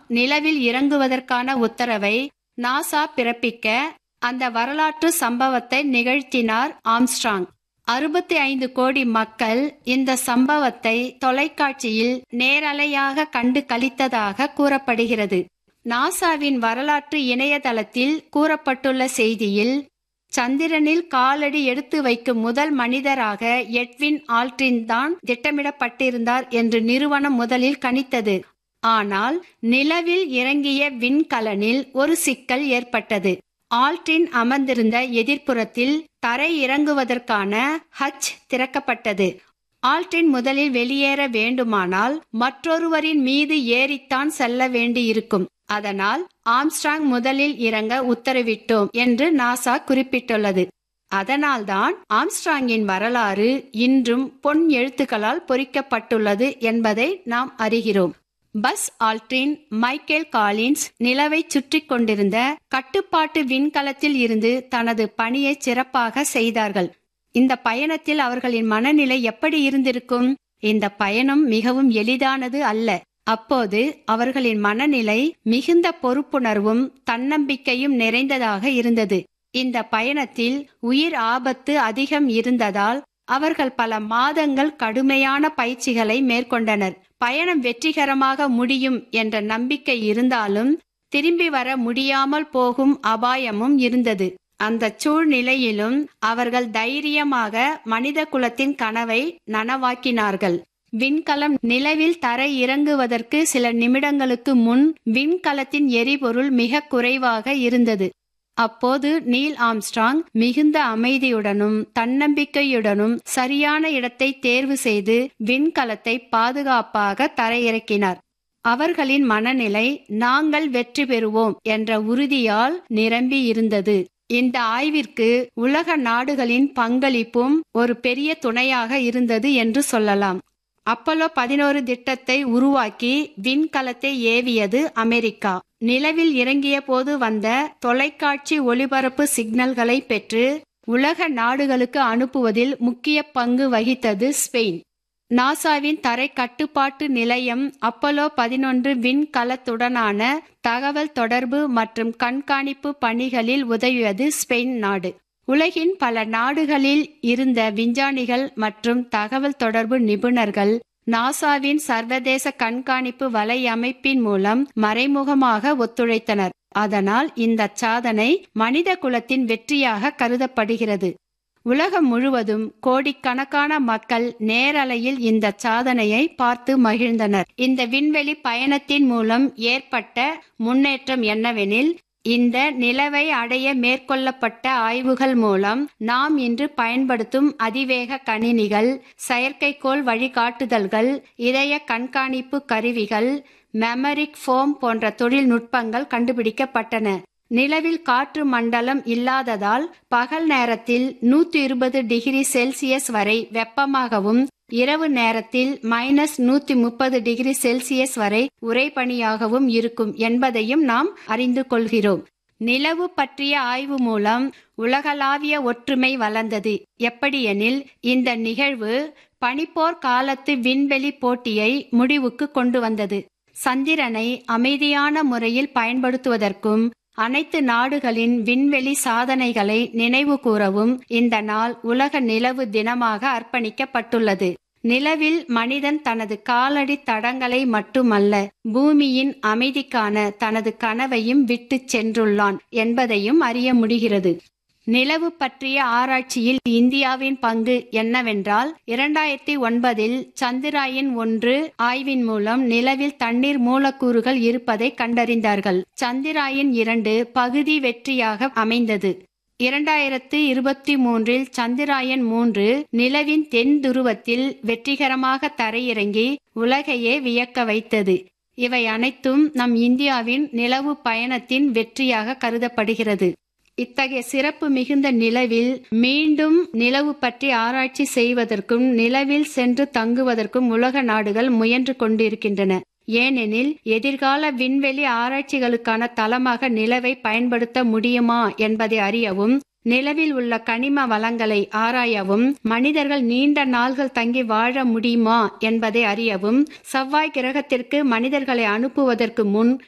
நிலவில் இறங்குவதற்கான உத்தரவை நாசா பிறப்பிக்க அந்த வரலாற்று சம்பவத்தை நிகழ்த்தினார் ஆம்ஸ்ட்ராங் அறுபத்தி ஐந்து கோடி மக்கள் இந்த சம்பவத்தை தொலைக்காட்சியில் நேரலையாக கண்டு கழித்ததாக கூறப்படுகிறது நாசாவின் வரலாற்று இணையதளத்தில் கூறப்பட்டுள்ள செய்தியில் சந்திரனில் காலடி எடுத்து வைக்கும் முதல் மனிதராக எட்வின் ஆல்ட்ரின் தான் திட்டமிடப்பட்டிருந்தார் என்று நிறுவனம் முதலில் கணித்தது ஆனால் நிலவில் இறங்கிய விண்கலனில் ஒரு சிக்கல் ஏற்பட்டது ஆல்ட்ரின் அமர்ந்திருந்த எதிர்ப்புறத்தில் தரை இறங்குவதற்கான ஹச் திறக்கப்பட்டது ஆல்ட்ரின் முதலில் வெளியேற வேண்டுமானால் மற்றொருவரின் மீது ஏறித்தான் செல்ல வேண்டியிருக்கும் அதனால் ஆம்ஸ்ட்ராங் முதலில் இறங்க உத்தரவிட்டோம் என்று நாசா குறிப்பிட்டுள்ளது அதனால்தான் ஆம்ஸ்ட்ராங்கின் வரலாறு இன்றும் பொன் எழுத்துக்களால் பொறிக்கப்பட்டுள்ளது என்பதை நாம் அறிகிறோம் பஸ் ஆல்ட்ரின் மைக்கேல் காலின்ஸ் நிலவை சுற்றி கொண்டிருந்த கட்டுப்பாட்டு விண்கலத்தில் இருந்து தனது பணியை சிறப்பாக செய்தார்கள் இந்த பயணத்தில் அவர்களின் மனநிலை எப்படி இருந்திருக்கும் இந்த பயணம் மிகவும் எளிதானது அல்ல அப்போது அவர்களின் மனநிலை மிகுந்த பொறுப்புணர்வும் தன்னம்பிக்கையும் நிறைந்ததாக இருந்தது இந்த பயணத்தில் உயிர் ஆபத்து அதிகம் இருந்ததால் அவர்கள் பல மாதங்கள் கடுமையான பயிற்சிகளை மேற்கொண்டனர் பயணம் வெற்றிகரமாக முடியும் என்ற நம்பிக்கை இருந்தாலும் திரும்பி வர முடியாமல் போகும் அபாயமும் இருந்தது அந்த சூழ்நிலையிலும் அவர்கள் தைரியமாக மனித குலத்தின் கனவை நனவாக்கினார்கள் விண்கலம் நிலவில் தரை இறங்குவதற்கு சில நிமிடங்களுக்கு முன் விண்கலத்தின் எரிபொருள் மிக குறைவாக இருந்தது அப்போது நீல் ஆம்ஸ்ட்ராங் மிகுந்த அமைதியுடனும் தன்னம்பிக்கையுடனும் சரியான இடத்தை தேர்வு செய்து விண்கலத்தை பாதுகாப்பாக தரையிறக்கினார் அவர்களின் மனநிலை நாங்கள் வெற்றி பெறுவோம் என்ற உறுதியால் நிரம்பி இருந்தது இந்த ஆய்விற்கு உலக நாடுகளின் பங்களிப்பும் ஒரு பெரிய துணையாக இருந்தது என்று சொல்லலாம் அப்பல்லோ பதினோரு திட்டத்தை உருவாக்கி விண்கலத்தை ஏவியது அமெரிக்கா நிலவில் இறங்கிய போது வந்த தொலைக்காட்சி ஒளிபரப்பு சிக்னல்களை பெற்று உலக நாடுகளுக்கு அனுப்புவதில் முக்கிய பங்கு வகித்தது ஸ்பெயின் நாசாவின் தரை கட்டுப்பாட்டு நிலையம் அப்பலோ பதினொன்று விண்கலத்துடனான தகவல் தொடர்பு மற்றும் கண்காணிப்பு பணிகளில் உதவியது ஸ்பெயின் நாடு உலகின் பல நாடுகளில் இருந்த விஞ்ஞானிகள் மற்றும் தகவல் தொடர்பு நிபுணர்கள் நாசாவின் சர்வதேச கண்காணிப்பு வலையமைப்பின் மூலம் மறைமுகமாக ஒத்துழைத்தனர் அதனால் இந்த சாதனை மனித குலத்தின் வெற்றியாக கருதப்படுகிறது உலகம் முழுவதும் கோடிக்கணக்கான மக்கள் நேரலையில் இந்த சாதனையை பார்த்து மகிழ்ந்தனர் இந்த விண்வெளி பயணத்தின் மூலம் ஏற்பட்ட முன்னேற்றம் என்னவெனில் இந்த நிலவை அடைய மேற்கொள்ளப்பட்ட ஆய்வுகள் மூலம் நாம் இன்று பயன்படுத்தும் அதிவேக கணினிகள் செயற்கைக்கோள் வழிகாட்டுதல்கள் இதய கண்காணிப்பு கருவிகள் மெமரிக் ஃபோம் போன்ற தொழில்நுட்பங்கள் கண்டுபிடிக்கப்பட்டன நிலவில் காற்று மண்டலம் இல்லாததால் பகல் நேரத்தில் நூத்தி இருபது டிகிரி செல்சியஸ் வரை வெப்பமாகவும் இரவு நேரத்தில் மைனஸ் நூத்தி முப்பது டிகிரி செல்சியஸ் வரை உறைபனியாகவும் இருக்கும் என்பதையும் நாம் அறிந்து கொள்கிறோம் நிலவு பற்றிய ஆய்வு மூலம் உலகளாவிய ஒற்றுமை வளர்ந்தது எப்படியெனில் இந்த நிகழ்வு பனிப்போர் காலத்து விண்வெளி போட்டியை முடிவுக்கு கொண்டு வந்தது சந்திரனை அமைதியான முறையில் பயன்படுத்துவதற்கும் அனைத்து நாடுகளின் விண்வெளி சாதனைகளை நினைவு கூறவும் இந்த நாள் உலக நிலவு தினமாக அர்ப்பணிக்கப்பட்டுள்ளது நிலவில் மனிதன் தனது காலடி தடங்களை மட்டுமல்ல பூமியின் அமைதிக்கான தனது கனவையும் விட்டுச் சென்றுள்ளான் என்பதையும் அறிய முடிகிறது நிலவு பற்றிய ஆராய்ச்சியில் இந்தியாவின் பங்கு என்னவென்றால் இரண்டாயிரத்தி ஒன்பதில் சந்திராயன் ஒன்று ஆய்வின் மூலம் நிலவில் தண்ணீர் மூலக்கூறுகள் இருப்பதை கண்டறிந்தார்கள் சந்திராயன் இரண்டு பகுதி வெற்றியாக அமைந்தது இரண்டாயிரத்து இருபத்தி மூன்றில் சந்திராயன் மூன்று நிலவின் தென் துருவத்தில் வெற்றிகரமாக தரையிறங்கி உலகையே வியக்க வைத்தது இவை அனைத்தும் நம் இந்தியாவின் நிலவு பயணத்தின் வெற்றியாக கருதப்படுகிறது இத்தகைய சிறப்பு மிகுந்த நிலவில் மீண்டும் நிலவு பற்றி ஆராய்ச்சி செய்வதற்கும் நிலவில் சென்று தங்குவதற்கும் உலக நாடுகள் முயன்று கொண்டிருக்கின்றன ஏனெனில் எதிர்கால விண்வெளி ஆராய்ச்சிகளுக்கான தளமாக நிலவை பயன்படுத்த முடியுமா என்பதை அறியவும் நிலவில் உள்ள கனிம வளங்களை ஆராயவும் மனிதர்கள் நீண்ட நாள்கள் தங்கி வாழ முடியுமா என்பதை அறியவும் செவ்வாய் கிரகத்திற்கு மனிதர்களை அனுப்புவதற்கு முன்